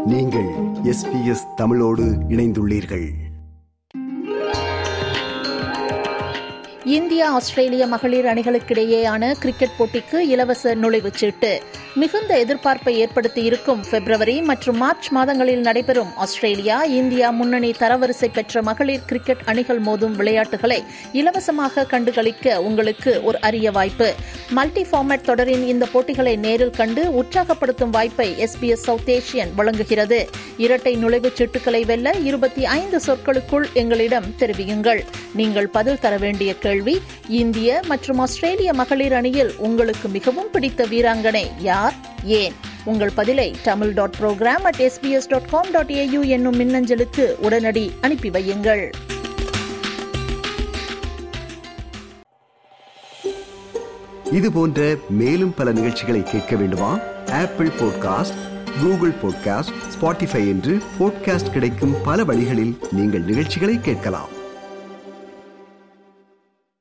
நீங்கள் எஸ்பிஎஸ் தமிழோடு இணைந்துள்ளீர்கள் இந்தியா ஆஸ்திரேலிய மகளிர் அணிகளுக்கிடையேயான கிரிக்கெட் போட்டிக்கு இலவச நுழைவுச் சீட்டு மிகுந்த எதிர்பார்ப்பை ஏற்படுத்தியிருக்கும் பிப்ரவரி மற்றும் மார்ச் மாதங்களில் நடைபெறும் ஆஸ்திரேலியா இந்தியா முன்னணி தரவரிசை பெற்ற மகளிர் கிரிக்கெட் அணிகள் மோதும் விளையாட்டுகளை இலவசமாக கண்டுகளிக்க உங்களுக்கு ஒரு அரிய வாய்ப்பு மல்டி ஃபார்மேட் தொடரின் இந்த போட்டிகளை நேரில் கண்டு உற்சாகப்படுத்தும் வாய்ப்பை எஸ்பிஎஸ் சவுத் ஏசியன் வழங்குகிறது இரட்டை நுழைவுச் சீட்டுகளை வெல்ல இருபத்தி ஐந்து சொற்களுக்குள் எங்களிடம் தெரிவியுங்கள் நீங்கள் பதில் தர வேண்டிய கேள்வி இந்திய மற்றும் ஆஸ்திரேலிய மகளிர் அணியில் உங்களுக்கு மிகவும் பிடித்த வீராங்கனை யார் ஏன் உங்கள் பதிலை Tamil dot program at SBS dot com dot AU என்னும் மின்னஞ்சலுக்கு உடனடி அனுப்பி வையுங்கள் இது போன்ற மேலும் பல நிகழ்ச்சிகளை கேட்க வேண்டுமா Apple podcast Google podcast Spotify என்று பாட்காஸ்ட் கிடைக்கும் பல வழிகளில் நீங்கள் நிகழ்ச்சிகளை கேட்கலாம்